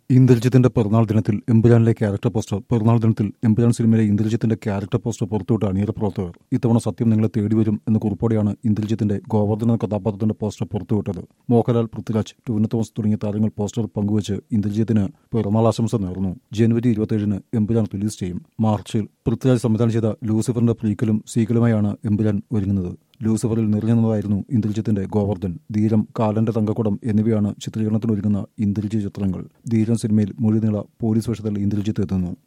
ഇന്ദ്രജിത്തിന്റെ പിറന്നാൾ ദിനത്തിൽ എമ്പുരാനിലെ character poster പിറന്നാൾ ദിനത്തിൽ എമ്പുരാൻ സിനിമയിലെ ഇന്ദ്രജിത്തിന്റെ ക്യാരക്ടർ പോസ്റ്റർ പുറത്തുവിട്ട അണിയറ പ്രവർത്തകർ ഇത്തവണ സത്യം നിങ്ങളെ തേടി വരും എന്ന കുറിപ്പോടെയാണ് ഇന്ദ്രജിത്തിന്റെ ഗോവർദ്ധന എന്ന കഥാപാത്രത്തിന്റെ പോസ്റ്റർ പുറത്തുവിട്ടത് മോഹൻലാൽ പൃഥ്വിരാജ് ടൂവിന തോമസ് തുടങ്ങിയ താരങ്ങൾ പോസ്റ്റർ പങ്കുവച്ച് ഇന്ദ്രജിത്തിന് പിറന്നാൾ ആശംസ നേർന്നു ജനുവരി ഇരുപത്തിയേഴിന് എമ്പുരാൻ റിലീസ് ചെയ്യും മാർച്ചിൽ പൃഥ്വിരാജ് സംവിധാനം ചെയ്ത ലൂസിഫറിന്റെ പ്രീക്കലും സീക്കലുമായാണ് എമ്പുരാൻ ഒരുങ്ങുന്നത് ലൂസിഫറിൽ നിറഞ്ഞുന്നതായിരുന്നു ഇന്ദ്രജിത്തിന്റെ ഗോവർദ്ധൻ ധീരം കാലന്റെ തങ്കക്കുടം എന്നിവയാണ് ചിത്രീകരണത്തിനൊരുങ്ങുന്ന ഇന്ദ്രജിത്ത് ചിത്രങ്ങൾ ധീരൻ സിനിമയിൽ മുഴുനീള പോലീസ് വേഷത്തിൽ ഇന്ദ്രജിത്ത് എത്തുന്നു